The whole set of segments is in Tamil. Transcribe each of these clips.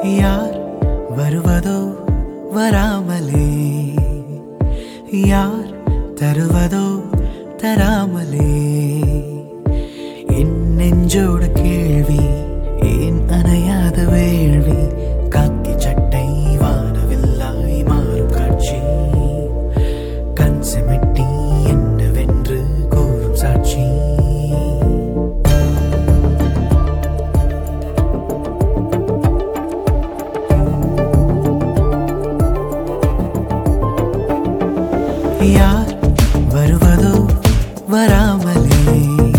யார் வருவதோ வராமலே யார் தருவதோ தராமலே என் நெஞ்சோட கேள்வி ஏன் அணையாத வேள்வி காக்கி சட்டை வானவில்லாய் மாறும் காட்சி கண் சிமிட்டி என்னவென்று கூறும் சாட்சி யார் வருவதோ வராமலே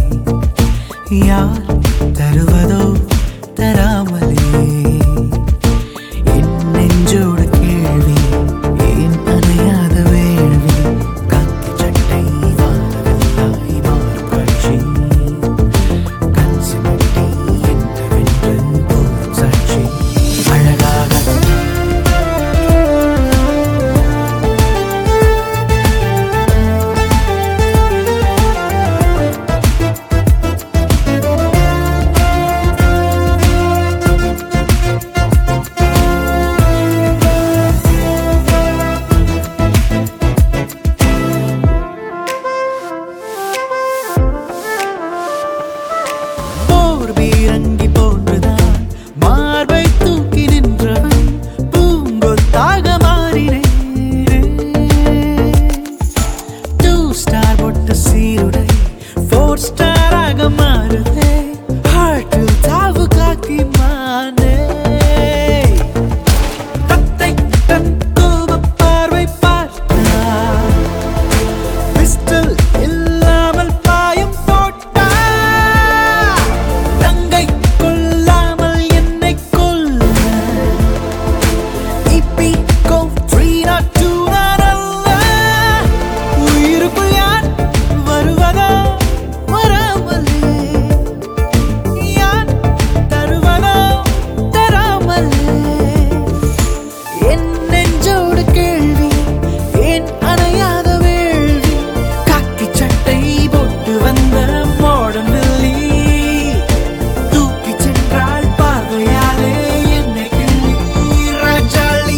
யார் தருவதோ தராமலே என் நெஞ்சோட கேள்வி ஏன் அணையாத வேள்வி காக்கி சட்டை வானவில்லாய் மாறும் காட்சி கண் சிமிட்டி என்னவென்று கூறும் சாட்சி அழகாக போர் பீரங்கி போன்றுதான் மார்பை தூக்கி நின்றவன் பூங்கொத்தாக மாறினேன் டூ ஸ்டார் போட்ட சீருடை ஃபோர் ஸ்டாராக மாறுதே ஹார்ட்டில் தாவு காக்கி மானே தத்தை தன் கோப பார்வை பார்த்தார் பிஸ்டல் இல்லாமல் பாயம் போட்டா தங்கை கொல்லாமல் என்னை கொல்ல இப்பி கோ த்ரீ நாட் டூ நான் அல்ல உயிருக்குள் யார் வருவதோ வராமலே யார் தருவதோ தராமலே என் நெஞ்சோடு கேள்வி ஏன் அணையாத வேள்வி காக்கி சட்டை போட்டு வந்த மாடர்ன் வில்லி தூக்கி சென்றாள் பார்வையாலே என்னை கிள்ளி ராஜாளி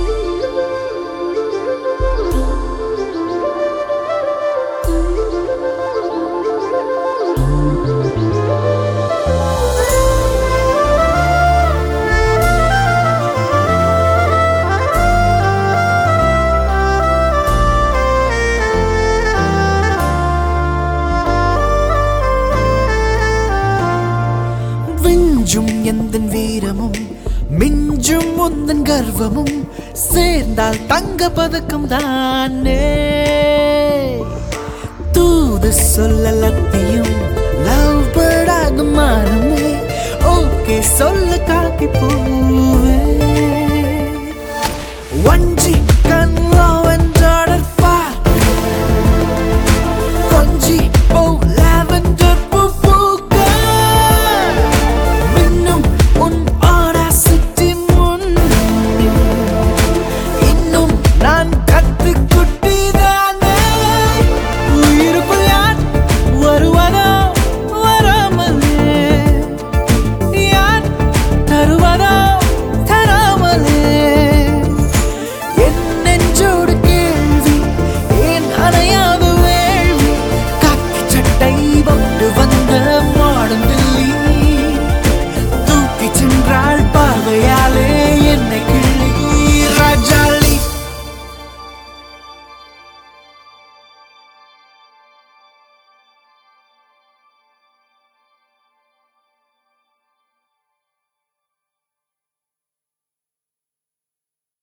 விஞ்சும் எந்தன் வீரமும் மிஞ்சும் உந்தன் கர்வமும் சேர்ந்தால் தங்க பதக்கம் தானே தூது சொல்ல லத்தியும் லவ் பேர்டாக மாறுமே ஓகே சொல்ல காக்கி பூ